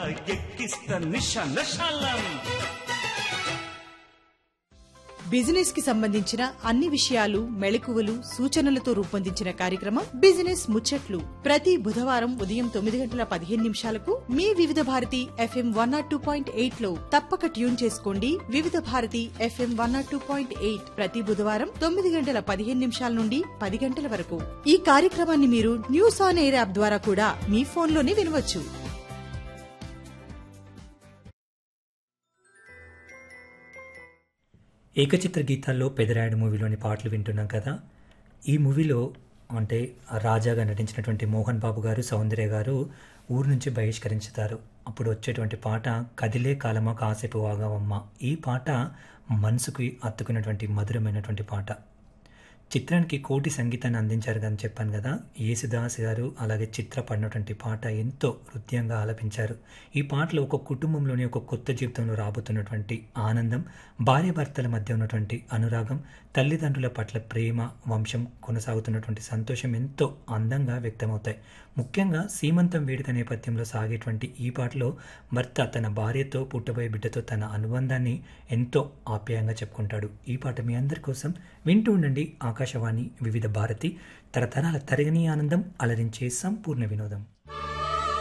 ఎక్కిస్తా నిష నషాలం business కి సంబంధించిన అన్ని విషయాలు మెళకువలు సూచనలతో రూపొందించిన కార్యక్రమం బిజినెస్ ముచ్చట్లు ప్రతి బుధవారం ఉదయం తొమ్మిది గంటల పదిహేను నిమిషాలకు మీ Vividh Bharati FM one naught two point eight లో తప్పక ట్యూన్ చేసుకోండి Vividh Bharati FM one naught two point eight ప్రతి బుధవారం తొమ్మిది గంటల పదిహేను నిమిషాల నుండి పది గంటల వరకు ఈ కార్యక్రమాన్ని మీరు న్యూస్ ఆన్ ఎయిర్ యాప్ ద్వారా కూడా మీ ఫోన్లోనే వినవచ్చు ఏకచిత్ర గీతాల్లో పెదరాయుడు మూవీలోని పాటలు వింటున్నాం కదా ఈ మూవీలో అంటే రాజాగా నటించినటువంటి మోహన్ బాబు గారు సౌందర్య గారు ఊరు నుంచి బహిష్కరించుతారు అప్పుడు వచ్చేటువంటి పాట కదిలే కాలమా కాసేపు వాగవమ్మ ఈ పాట మనసుకి అత్తుకున్నటువంటి మధురమైనటువంటి పాట చిత్రానికి కోటి సంగీతాన్ని అందించారు అని చెప్పాను కదా యేసుదాస్ గారు అలాగే చిత్ర పడినటువంటి పాట ఎంతో హృదయంగా ఆలపించారు ఈ పాటలో ఒక కుటుంబంలోని ఒక కొత్త జీవితంలో రాబోతున్నటువంటి ఆనందం భార్యాభర్తల మధ్య ఉన్నటువంటి అనురాగం తల్లిదండ్రుల పట్ల ప్రేమ వంశం కొనసాగుతున్నటువంటి సంతోషం ఎంతో అందంగా వ్యక్తమవుతాయి ముఖ్యంగా సీమంతం వేడుక నేపథ్యంలో సాగేటువంటి ఈ పాటలో భర్త తన భార్యతో పుట్టబోయే బిడ్డతో తన అనుబంధాన్ని ఎంతో ఆప్యాయంగా చెప్పుకుంటాడు ఈ పాట మీ అందరి కోసం వింటూ ఉండండి ఆకాశవాణి వివిధ భారతి తరతరాల తరగని ఆనందం అలరించే సంపూర్ణ వినోదం